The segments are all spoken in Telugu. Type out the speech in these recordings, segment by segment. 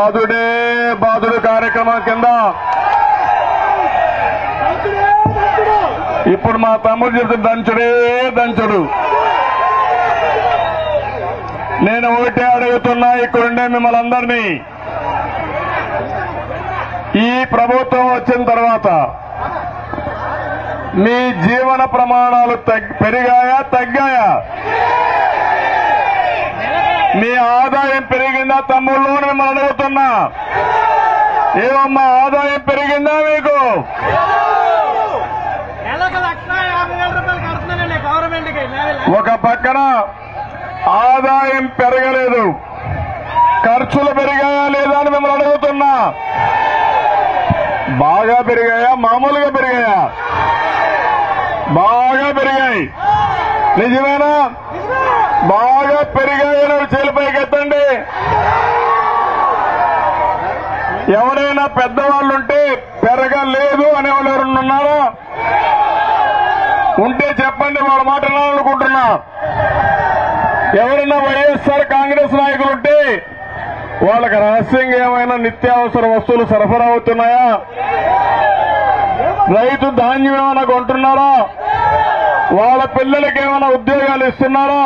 బాధుడే బాధుడు కార్యక్రమం కింద ఇప్పుడు మా తమ్ముడు చెప్తే దంచుడే దంచుడు నేను ఒకటే అడుగుతున్నా ఇక్కడుండే మిమ్మల్ని అందరినీ ఈ ప్రభుత్వం వచ్చిన తర్వాత మీ జీవన ప్రమాణాలు తగ్- పెరిగాయా తగ్గాయా మీ ఆదాయం పెరిగిందా తమ్ముళ్ళు అని మిమ్మల్ని అడుగుతున్నా ఏమమ్మా ఆదాయం పెరిగిందా మీకు నెలకు లక్ష యాభై వేల రూపాయలు కడుతున్నానండి గవర్నమెంట్ కి ఒక పక్కన ఆదాయం పెరగలేదు ఖర్చులు పెరిగాయా లేదా అని మిమ్మల్ని అడుగుతున్నా బాగా పెరిగాయా మామూలుగా పెరిగాయా బాగా పెరిగాయి నిజమేనా బాగా పెరిగాయని చేలిపైకి ఎత్తండి ఎవరైనా పెద్దవాళ్ళుంటే పెరగలేదు అనేవాళ్ళు ఎవరన్నా ఉన్నారా ఉంటే చెప్పండి వాళ్ళ మాట వినాలనుకుంటున్నా ఎవరైనా వైఎస్ఆర్ కాంగ్రెస్ నాయకులు ఉంటే వాళ్ళకి రహస్యంగా ఏమైనా నిత్యావసర వస్తువులు సరఫరా అవుతున్నాయా రైతు ధాన్యం ఏమైనా కొంటున్నారా వాళ్ళ పిల్లలకి ఏమైనా ఉద్యోగాలు ఇస్తున్నారా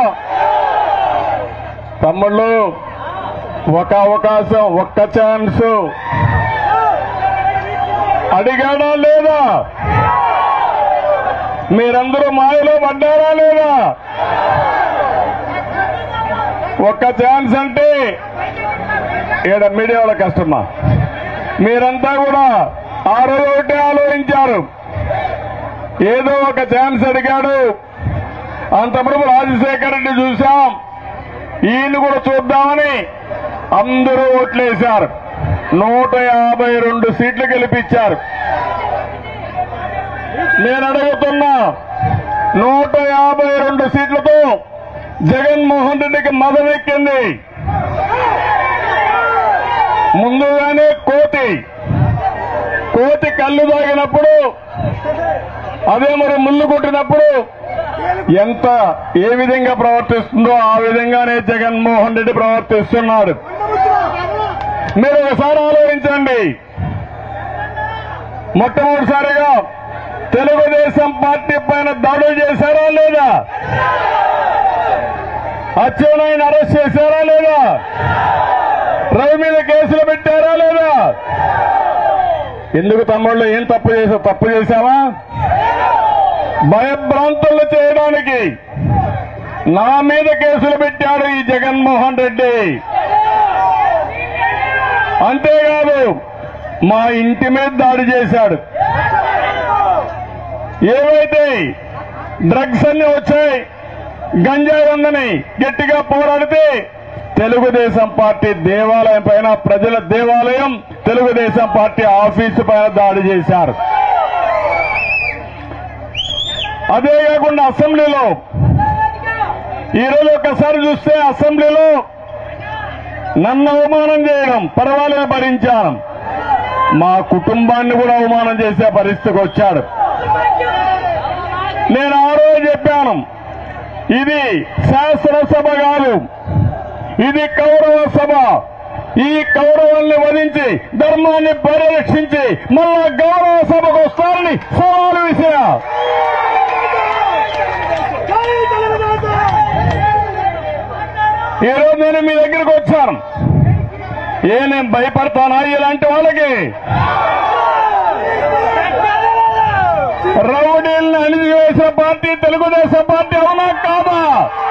తమ్ముళ్ళు ఒక అవకాశం ఒక్క ఛాన్స్ అడిగాడా లేదా మీరందరూ మాయలో పడ్డారా లేదా ఒక్క ఛాన్స్ అంటే ఈడ మీడియా వాళ్ళ కష్టమా మీరంతా కూడా ఆ రోజు ఒకటే ఆలోచించారు ఏదో ఒక ఛాన్స్ అడిగాడు అంతప్పుడు రాజశేఖర్ రెడ్డి చూశాం ఈయన కూడా చూద్దామని అందరూ ఓట్లేశారు నూట యాభై రెండు సీట్లు గెలిపించారు నేను అడుగుతున్నా నూట యాభై రెండు సీట్లతో జగన్మోహన్ రెడ్డికి మదనెక్కింది ముందుగానే కోతి కోతి కళ్ళు తాగినప్పుడు అదే మరి ముళ్ళు కొట్టినప్పుడు ఎంత ఏ విధంగా ప్రవర్తిస్తుందో ఆ విధంగానే జగన్మోహన్ రెడ్డి ప్రవర్తిస్తున్నాడు మీరు ఒకసారి ఆలోచించండి మొట్టమొదటిసారిగా తెలుగుదేశం పార్టీ పైన దాడులు చేశారా లేదా అచ్చెన్నాయని అరెస్ట్ చేశారా లేదా రవి మీద కేసులు పెట్టారా లేదా ఎందుకు తమ్ముళ్ళు ఏం తప్పు చేసా తప్పు చేశావా భయభ్రాంతులు చేయడానికి నా మీద కేసులు పెట్టాడు ఈ జగన్మోహన్ రెడ్డి అంతేకాదు మా ఇంటి మీద దాడి చేశాడు ఏవైతే డ్రగ్స్ అన్ని వచ్చాయి గంజాయి ఉందని గట్టిగా పోరాడితే తెలుగుదేశం పార్టీ దేవాలయం పైన ప్రజల దేవాలయం తెలుగుదేశం పార్టీ ఆఫీసు పైన దాడి చేశారు అదే కాకుండా అసెంబ్లీలో ఈరోజు ఒకసారి చూస్తే అసెంబ్లీలో నన్ను అవమానం చేయడం పర్వాలేదు భరించాను మా కుటుంబాన్ని కూడా అవమానం చేసే పరిస్థితికి వచ్చాడు నేను ఆ రోజు చెప్పాను ఇది శాసనసభ కాదు ఇది కౌరవ సభ ఈ కౌరవాల్ని వధించి ధర్మాన్ని పరిరక్షించి మళ్ళా గౌరవ సభకు వస్తారని సవాలు విసిరా ఈ రోజు నేను మీ దగ్గరికి వచ్చాను ఏ నేను భయపడతానా ఇలాంటి వాళ్ళకి రౌడీల్ని అణిచివేసిన పార్టీ తెలుగుదేశం పార్టీ అవునా కాదా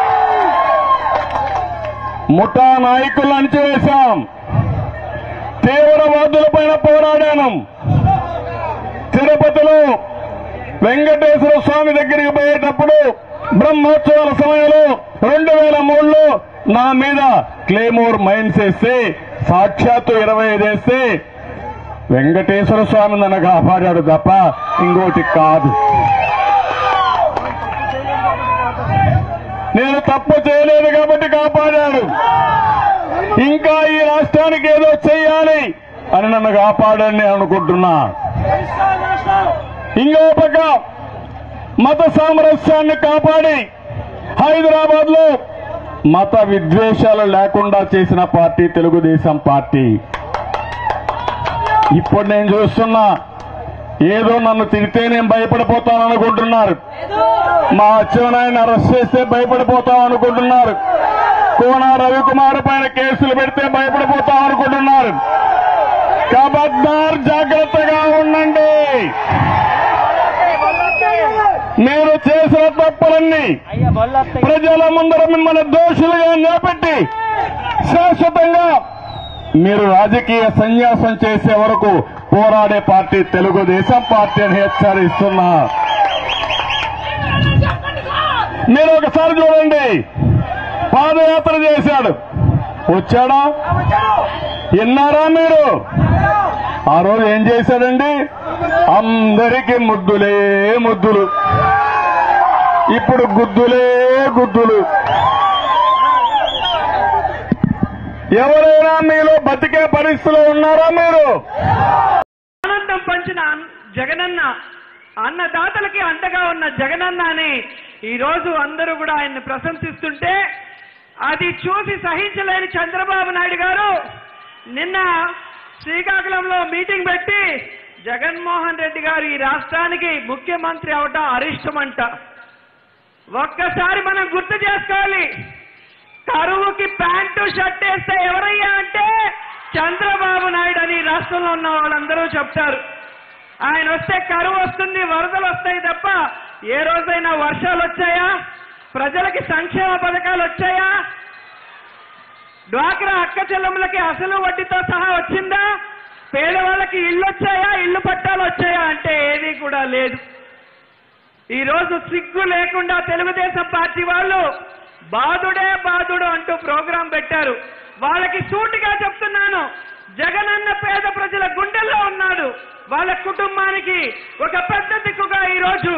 ముఠా నాయకులను అణిచివేశాం తీవ్రవాదుల పైన పోరాడాను తిరుపతిలో వెంకటేశ్వర స్వామి దగ్గరికి పోయేటప్పుడు బ్రహ్మోత్సవాల సమయంలో రెండు వేల మూడులో నా మీద క్లేమోర్ మైన్స్ వేస్తే సాక్షాత్తు ఇరవై ఐదు వేస్తే వెంకటేశ్వర స్వామి నన్ను కాపాడాడు తప్ప ఇంకోటి కాదు నేను తప్పు చేయలేదు కాబట్టి కాపాడాడు ఇంకా ఈ రాష్ట్రానికి ఏదో చెయ్యాలి అని నన్ను కాపాడని అనుకుంటున్నా ఇంకో పక్క మత సామరస్యాన్ని కాపాడి హైదరాబాద్ లో మత విద్వేషాలు లేకుండా చేసిన పార్టీ తెలుగుదేశం పార్టీ ఇప్పుడు నేను చూస్తున్నా ఏదో నన్ను తిడితే నేను భయపడిపోతాను అనుకుంటున్నారు మా అచ్చెన్నాయన్ని అరెస్ట్ చేస్తే భయపడిపోతాం అనుకుంటున్నారు కోన రవికుమార్ పైన కేసులు పెడితే భయపడిపోతాం అనుకుంటున్నారు కబద్దార్ జాగ్రత్తగా ఉండండి మీరు చేసిన తప్పులన్నీ అయ్యా బొల్లొస్తాయి ప్రజల ముందర మిమ్మల్ని దోషులుగా నిలబెట్టి శాశ్వతంగా మీరు రాజకీయ సన్యాసం చేసే వరకు పోరాడే పార్టీ తెలుగుదేశం పార్టీ అని హెచ్చరిస్తున్నా మీరు ఒకసారి చూడండి పాదయాత్ర చేశాడు వచ్చాడా విన్నారా మీరు ఆ రోజు ఏం చేశాడండి అందరికీ ముద్దులే ముద్దులు ఇప్పుడు గుద్దులే గుద్దులు ఎవరైనా మీలో బతికే పరిస్థితిలో ఉన్నారా మీరు ఆనందం పంచిన అన్- జగనన్న అన్నదాతలకి అండగా ఉన్న జగనన్న అని ఈ రోజు అందరూ కూడా ఆయన్ని ప్రశంసిస్తుంటే అది చూసి సహించలేని చంద్రబాబు నాయుడు గారు నిన్న శ్రీకాకుళంలో మీటింగ్ పెట్టి జగన్మోహన్ రెడ్డి గారు ఈ రాష్ట్రానికి ముఖ్యమంత్రి అవటం అరిష్టమంట ఒక్కసారి మనం గుర్తు చేసుకోవాలి కరువుకి ప్యాంటు షర్ట్ వేస్తే ఎవరయ్యా అంటే చంద్రబాబు నాయుడు అని రాష్ట్రంలో ఉన్న వాళ్ళందరూ చెప్తారు ఆయన వస్తే కరువు వస్తుంది వరదలు వస్తాయి తప్ప ఏ రోజైనా వర్షాలు వచ్చాయా ప్రజలకి సంక్షేమ పథకాలు వచ్చాయా డ్వాక్రా అక్క చెల్లెములకి అసలు వడ్డీతో సహా వచ్చిందా పేదవాళ్ళకి ఇల్లు వచ్చాయా ఇల్లు పట్టాలు వచ్చాయా అంటే ఏది కూడా లేదు ఈ రోజు సిగ్గు లేకుండా తెలుగుదేశం పార్టీ వాళ్ళు బాధుడే బాధుడు అంటూ ప్రోగ్రాం పెట్టారు వాళ్ళకి సూటిగా చెప్తున్నాను జగనన్న పేద ప్రజల గుండెల్లో ఉన్నాడు వాళ్ళ కుటుంబానికి ఒక పెద్ద దిక్కుగా ఈ రోజు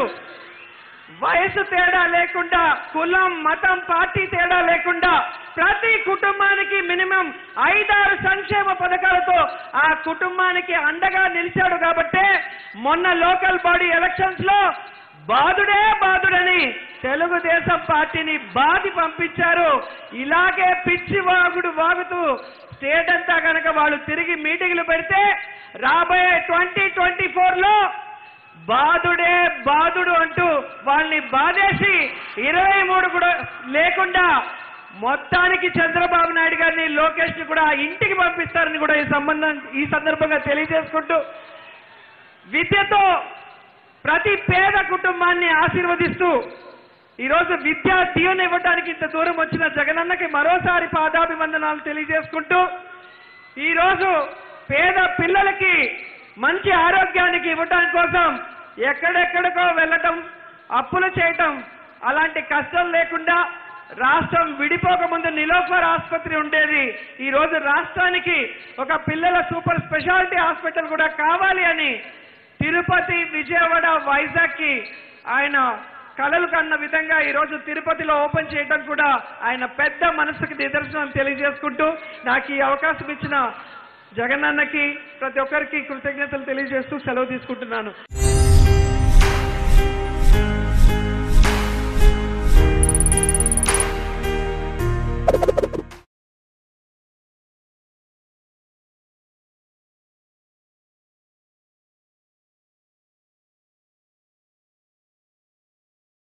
వయసు తేడా లేకుండా కులం మతం పార్టీ తేడా లేకుండా ప్రతి కుటుంబానికి మినిమం ఐదారు సంక్షేమ పథకాలతో ఆ కుటుంబానికి అండగా నిలిచాడు కాబట్టే మొన్న లోకల్ బాడీ ఎలక్షన్స్ లో బాధుడే బాధుడని తెలుగుదేశం పార్టీని బాధి పంపించారు ఇలాగే పిచ్చి వాగుడు వాగుతూ స్టేట్ అంతా కనుక వాళ్ళు తిరిగి మీటింగ్లు పెడితే రాబోయే ట్వంటీ ట్వంటీ ఫోర్ లో బాధుడే బాధుడు అంటూ వాళ్ళని బాధేసి ఇరవై మూడు కూడా లేకుండా మొత్తానికి చంద్రబాబు నాయుడు గారిని లోకేష్ ని కూడా ఇంటికి పంపిస్తారని కూడా ఈ సంబంధం ఈ సందర్భంగా తెలియజేసుకుంటూ విద్యతో ప్రతి పేద కుటుంబాన్ని ఆశీర్వదిస్తూ ఈరోజు విద్యా దీవెన ఇవ్వడానికి ఇంత దూరం వచ్చిన జగనన్నకి మరోసారి పాదాభివందనాలు తెలియజేసుకుంటూ ఈరోజు పేద పిల్లలకి మంచి ఆరోగ్యానికి ఇవ్వటం కోసం ఎక్కడెక్కడికో వెళ్ళటం అప్పులు చేయటం అలాంటి కష్టం లేకుండా రాష్ట్రం విడిపోకముందు నిలోఫర్ ఆసుపత్రి ఉండేది ఈ రోజు రాష్ట్రానికి ఒక పిల్లల సూపర్ స్పెషాలిటీ హాస్పిటల్ కూడా కావాలి అని తిరుపతి విజయవాడ వైజాగ్ కి ఆయన కలలు కన్న విధంగా ఈ రోజు తిరుపతిలో ఓపెన్ చేయడం కూడా ఆయన పెద్ద మనసుకి నిదర్శనం తెలియజేసుకుంటూ నాకు ఈ అవకాశం ఇచ్చిన జగనన్నకి ప్రతి ఒక్కరికి కృతజ్ఞతలు తెలియజేస్తూ సెలవు తీసుకుంటున్నాను